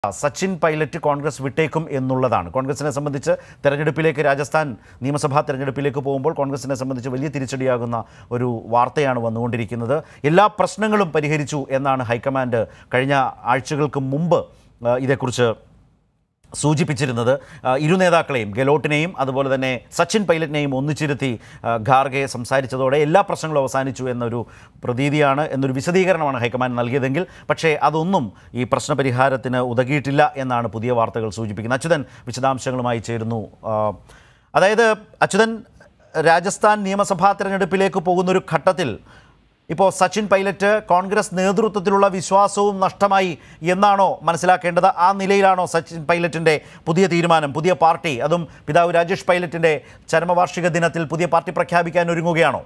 Sachin pilot Congress വിട്ടേക്കും എന്നുള്ളതാണ് കോൺഗ്രസിനെ സംബന്ധിച്ച് തെരഞ്ഞെടുപ്പിലേക്ക് രാജസ്ഥാൻ നിയമസഭാ തെരഞ്ഞെടുപ്പിലേക്ക് പോകുമ്പോൾ കോൺഗ്രസിനെ സംബന്ധിച്ച് വലിയ തിരിച്ചടിയാകുന്ന ഒരു വാർത്തയാണ് വന്നുകൊണ്ടിരിക്കുന്നത് എല്ലാ പ്രശ്നങ്ങളും പരിഹരിച്ചു എന്നാണ് ഹൈക്കമാൻഡ് കഴിഞ്ഞ ആഴ്ചകൾക്ക് മുമ്പ് ആ, ഇതേക്കുറിച്ച് സൂചിപ്പിച്ചിരുന്നത് ആ, ഇരു നേതാക്കളെയും ഗെലോട്ടിനെയും അതുപോലെ തന്നെ സച്ചിൻ പൈലറ്റിനെയും ഒന്നിച്ചിരുത്തി ആ, ഖാർഗെ സംസാരിച്ചതോടെ എല്ലാ പ്രശ്നങ്ങളും അവസാനിച്ചു എന്നൊരു പ്രതീതിയാണ് എന്നൊരു വിശദീകരണമാണ് ഹൈക്കമാൻഡ് നൽകിയതെങ്കിൽ പക്ഷേ അതൊന്നും ഈ പ്രശ്നപരിഹാരത്തിന് ഉതകിയിട്ടില്ല എന്നാണ് പുതിയ വാർത്തകൾ സൂചിപ്പിക്കുന്നത് അച്യുതൻ വിശദാംശങ്ങളുമായി ചേരുന്നു ആ, അതായത് അച്യുതൻ രാജസ്ഥാൻ നിയമസഭാ തെരഞ്ഞെടുപ്പിലേക്ക് പോകുന്നൊരു ഘട്ടത്തിൽ ഇപ്പോൾ സച്ചിൻ പൈലറ്റ് കോൺഗ്രസ് നേതൃത്വത്തിലുള്ള വിശ്വാസവും നഷ്ടമായി എന്നാണോ മനസ്സിലാക്കേണ്ടത് ആ നിലയിലാണോ സച്ചിൻ പൈലറ്റിൻ്റെ പുതിയ തീരുമാനം പുതിയ പാർട്ടി അതും പിതാവ് രാജേഷ് പൈലറ്റിൻ്റെ ചരമവാർഷിക ദിനത്തിൽ പുതിയ പാർട്ടി പ്രഖ്യാപിക്കാൻ ഒരുങ്ങുകയാണോ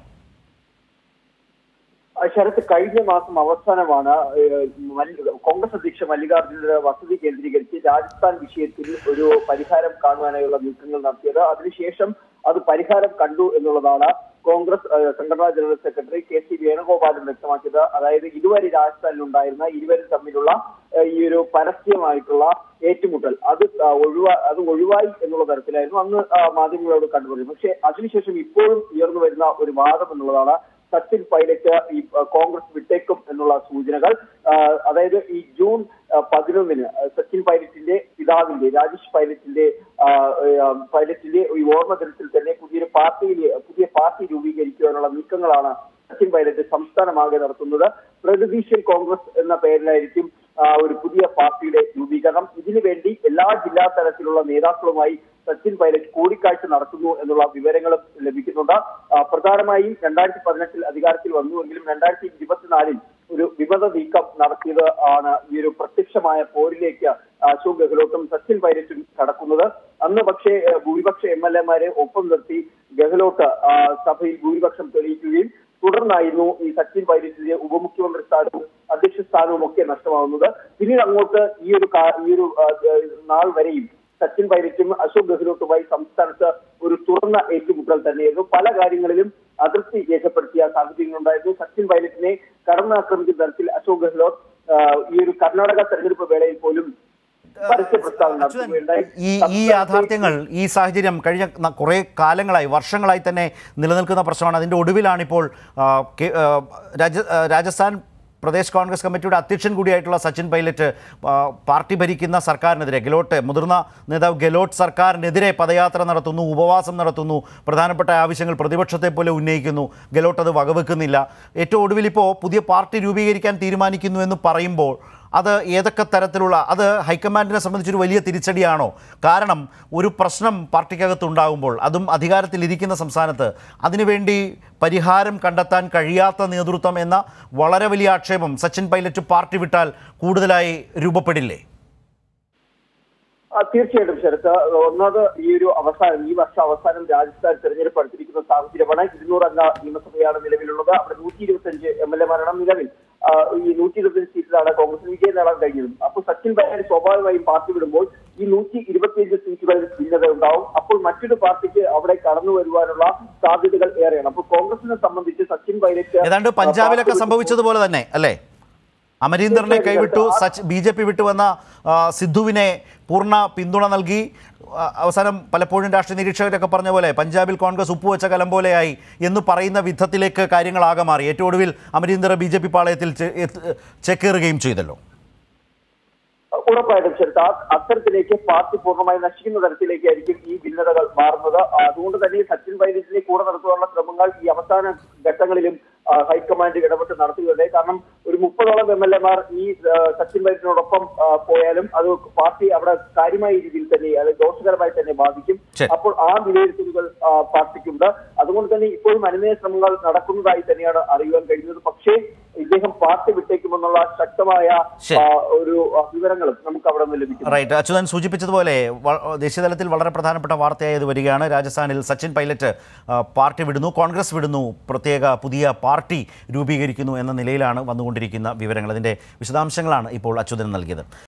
ആ, ശരത്ത് കഴിഞ്ഞ മാസം അവസാനമാണ് ഏഹ്, മല്ലി- കോൺഗ്രസ് അധ്യക്ഷ മല്ലികാർജ്ജുനയുടെ വസതി കേന്ദ്രീകരിച്ച് രാജസ്ഥാൻ വിഷയത്തിൽ ഒരു പരിഹാരം കാണുവാനായുള്ള നീക്കങ്ങൾ നടത്തിയത് അതിനുശേഷം അത് പരിഹാരം കണ്ടു എന്നുള്ളതാണ് കോൺഗ്രസ് ഏഹ്, സംഘടനാ ജനറൽ സെക്രട്ടറി കെ സി വേണുഗോപാലും വ്യക്തമാക്കിയത് അതായത് ഇതുവരെ രാജസ്ഥാനിൽ ഉണ്ടായിരുന്ന ഇരുവരും തമ്മിലുള്ള ഏഹ്, ഈ ഒരു പരസ്യമായിട്ടുള്ള ഏറ്റുമുട്ടൽ അത് ആ, ഒഴിവാ അത് ഒഴിവായി എന്നുള്ള തരത്തിലായിരുന്നു അന്ന് ആ, മാധ്യമങ്ങളോട് കണ്ടുപറയും പക്ഷേ അതിനുശേഷം ഇപ്പോഴും ഉയർന്നു വരുന്ന ഒരു വാദം എന്നുള്ളതാണ് സച്ചിൻ പൈലറ്റ് ഈ ആ, കോൺഗ്രസ് വിട്ടേക്കും എന്നുള്ള സൂചനകൾ ആ, അതായത് ഈ ജൂൺ ആ, പതിനൊന്നിന് ആ, സച്ചിൻ പൈലറ്റിന്റെ പിതാവിന്റെ രാജേഷ് പൈലറ്റിന്റെ ആ, ആ, പൈലറ്റിന്റെ ഈ ഓർമ്മ ദിനത്തിൽ തന്നെ പുതിയൊരു പാർട്ടിയിൽ പുതിയ പാർട്ടി രൂപീകരിക്കുവാനുള്ള നീക്കങ്ങളാണ് സച്ചിൻ പൈലറ്റ് സംസ്ഥാനമാകെ നടത്തുന്നത് പ്രഗതിശീൽ കോൺഗ്രസ് എന്ന പേരിലായിരിക്കും ആ, ഒരു പുതിയ പാർട്ടിയുടെ രൂപീകരണം ഇതിനു വേണ്ടി എല്ലാ ജില്ലാ തലത്തിലുള്ള നേതാക്കളുമായി സച്ചിൻ പൈലറ്റ് കൂടിക്കാഴ്ച നടത്തുന്നു എന്നുള്ള വിവരങ്ങളും ലഭിക്കുന്നുണ്ട് ആ, പ്രധാനമായും രണ്ടായിരത്തി പതിനെട്ടിൽ അധികാരത്തിൽ വന്നുവെങ്കിലും രണ്ടായിരത്തി ഇരുപത്തിനാലിൽ ഒരു വിമത നീക്കം നടത്തിയത് ആണ് ഈ ഒരു പ്രത്യക്ഷമായ പോരിലേക്ക് അശോക് ഗെഹ്ലോട്ടും സച്ചിൻ പൈലറ്റും കടക്കുന്നത് അന്ന് പക്ഷേ ഏഹ്, ഭൂരിപക്ഷ എം എൽ എമാരെ ഒപ്പം നിർത്തി ഗെഹ്ലോട്ട് ആ, സഭയിൽ ഭൂരിപക്ഷം തെളിയിക്കുകയും തുടർന്നായിരുന്നു ഈ സച്ചിൻ പൈലറ്റിന്റെ ഉപമുഖ്യമന്ത്രി സ്ഥാനവും അധ്യക്ഷ സ്ഥാനവും ഒക്കെ നഷ്ടമാവുന്നത് പിന്നീട് അങ്ങോട്ട് ഈ ഒരു കാ- ഈ ഒരു ആ, ഏഹ്, നാൾ വരെയും സച്ചിൻ പൈലറ്റും അശോക് ഗെഹ്ലോട്ടുമായി സംസ്ഥാനത്ത് ഒരു തുറന്ന ഏറ്റുമുട്ടൽ തന്നെയായിരുന്നു പല കാര്യങ്ങളിലും അതിർത്തി രേഖപ്പെടുത്തിയ സാഹചര്യങ്ങളുണ്ടായിരുന്നു സച്ചിൻ പൈലറ്റിനെ കടന്നാക്രമിക്കുന്ന തരത്തിൽ അശോക് ഗെഹ്ലോട്ട് ആ, ഈ ഒരു കർണാടക തെരഞ്ഞെടുപ്പ് വേളയിൽ പോലും പരസ്യ പ്രസ്താവന അച്യുതൻ, നടത്തുകയുണ്ടായി ഈ ഈ യാഥാർത്ഥ്യങ്ങൾ ഈ സാഹചര്യം കഴിഞ്ഞ ന- കുറേ കാലങ്ങളായി വർഷങ്ങളായി തന്നെ നിലനിൽക്കുന്ന പ്രശ്നമാണ് അതിൻ്റെ ഒടുവിലാണിപ്പോൾ ആ, കെ- ആ, രാജ- ആ, രാജസ്ഥാൻ പ്രദേശ് കോൺഗ്രസ് കമ്മിറ്റിയുടെ അധ്യക്ഷൻ കൂടിയായിട്ടുള്ള സച്ചിൻ പൈലറ്റ് ആ, പാർട്ടി ഭരിക്കുന്ന സർക്കാരിനെതിരെ ഗെലോട്ട് മുതിർന്ന നേതാവ് ഗെലോട്ട് സർക്കാരിനെതിരെ പദയാത്ര നടത്തുന്നു ഉപവാസം നടത്തുന്നു പ്രധാനപ്പെട്ട ആവശ്യങ്ങൾ പ്രതിപക്ഷത്തെ പോലെ ഉന്നയിക്കുന്നു ഗെലോട്ട് അത് വകവെക്കുന്നില്ല ഏറ്റവും ഒടുവിൽ ഇപ്പോൾ പുതിയ പാർട്ടി രൂപീകരിക്കാൻ തീരുമാനിക്കുന്നു എന്ന് പറയുമ്പോൾ അത് ഏതൊക്കെ തരത്തിലുള്ള അത് ഹൈക്കമാൻഡിനെ സംബന്ധിച്ചൊരു വലിയ തിരിച്ചടിയാണോ കാരണം ഒരു പ്രശ്നം പാർട്ടിക്കകത്ത് ഉണ്ടാകുമ്പോൾ അതും അധികാരത്തിലിരിക്കുന്ന സംസ്ഥാനത്ത് അതിനുവേണ്ടി പരിഹാരം കണ്ടെത്താൻ കഴിയാത്ത നേതൃത്വം എന്ന വളരെ വലിയ ആക്ഷേപം സച്ചിൻ പൈലറ്റ് പാർട്ടി വിട്ടാൽ കൂടുതലായി രൂപപ്പെടില്ലേ ആ, തീർച്ചയായിട്ടും ശരത്ത് ഒന്നാമത് ഈ ഒരു അവസാനം ഈ വർഷം അവസാനം രാജസ്ഥാൻ തെരഞ്ഞെടുപ്പ് അടുത്തിരിക്കുന്ന സാഹചര്യമാണ് ഇരുന്നൂറംഗ നിയമസഭയാണ് നിലവിലുള്ളത് അവിടെ നൂറ്റി ഇരുപത്തിയഞ്ച് എം എൽ എമാരാണ് നിലവിൽ ആ, ഈ നൂറ്റി ഇരുപത്തിയഞ്ച് സീറ്റിലാണ് കോൺഗ്രസിന് വിജയം നേടാൻ കഴിഞ്ഞത് അപ്പോൾ സച്ചിൻ പൈലറ്റ് സ്വാഭാവികമായും പാർട്ടി വിടുമ്പോൾ ഈ നൂറ്റി ഇരുപത്തിയഞ്ച് സീറ്റുകളിൽ ഭിന്നത ഉണ്ടാവും അപ്പോൾ മറ്റൊരു പാർട്ടിക്ക് അവിടെ കടന്നു വരുവാനുള്ള സാധ്യതകൾ ഏറെയാണ് അപ്പോൾ കോൺഗ്രസിനെ സംബന്ധിച്ച് സച്ചിൻ പൈലറ്റ് ഏതാണ്ട് പഞ്ചാബിലൊക്കെ പാർട്ടി സംഭവിച്ചതുപോലെ തന്നെ അല്ലേ അമരീന്ദറിനെ കൈവിട്ടു സച്ച് ബി ജെ പി വിട്ടുവന്ന ആ, സിദ്ധുവിനെ പൂർണ്ണ പിന്തുണ നൽകി ആ, അവസാനം പലപ്പോഴും രാഷ്ട്രീയ നിരീക്ഷകരൊക്കെ പറഞ്ഞ പോലെ പഞ്ചാബിൽ കോൺഗ്രസ് ഉപ്പുവെച്ച കലം പോലെയായി എന്ന് പറയുന്ന വിധത്തിലേക്ക് കാര്യങ്ങളാകെ മാറി ഏറ്റവും ഒടുവിൽ അമരീന്ദർ ബി ജെ പി പാളയത്തിൽ ചെ- എത്ത്- ചേക്കേറുകയും ചെയ്തല്ലോ ഉറപ്പായിട്ടും ശരി ആ- അത്തരത്തിലേക്ക് പാർട്ടി പൂർണ്ണമായി നശിക്കുന്ന തരത്തിലേക്കായിരിക്കും ഈ ഭിന്നതകൾ മാറുന്നത് അതുകൊണ്ട് തന്നെ സച്ചിൻ പൈലറ്റിനെ കൂടെ നടത്തുവാനുള്ള ശ്രമങ്ങൾ ഈ അവസാന ഘട്ടങ്ങളിലും ആ, ഹൈക്കമാൻഡ് ഇടപെട്ട് നടത്തുകയുണ്ടായി കാരണം ഒരു മുപ്പതോളം എം എൽ എമാർ ഈ ആ, സച്ചിൻ പൈലറ്റിനോടൊപ്പം ആ, പോയാലും അത് പാർട്ടി അവിടെ കാര്യമായ രീതിയിൽ തന്നെ അത് ദോഷകരമായി തന്നെ ബാധിക്കും ശരി. അപ്പോൾ ആ വിലയിരുത്തലുകൾ ആ, പാർട്ടിക്കുണ്ട് അതുകൊണ്ട് തന്നെ ഇപ്പോഴും അനുനയ ശ്രമങ്ങൾ നടക്കുന്നതായി തന്നെയാണ് അറിയുവാൻ കഴിയുന്നത് പക്ഷേ ഇദ്ദേഹം പാർട്ടി വിട്ടേക്കുമെന്നുള്ള ശക്തമായ ശരി. ആ, ഒരു ആ, വിവരങ്ങളും നമുക്ക് അവിടെ നിന്ന് ലഭിക്കും റൈറ്റ് അച്യുതൻ സൂചിപ്പിച്ചതുപോലെ വ- ദേശീയതലത്തിൽ വളരെ പ്രധാനപ്പെട്ട വാർത്തയായത് വരികയാണ് രാജസ്ഥാനിൽ സച്ചിൻ പൈലറ്റ് ആ, പാർട്ടി വിടുന്നു കോൺഗ്രസ് വിടുന്നു പ്രത്യേക പുതിയ പാർട്ടി രൂപീകരിക്കുന്നു എന്ന നിലയിലാണ് വന്നുകൊണ്ടിരിക്കുന്ന വിവരങ്ങൾ അതിൻ്റെ വിശദാംശങ്ങളാണ് ഇപ്പോൾ അച്യുതൻ നൽകിയത്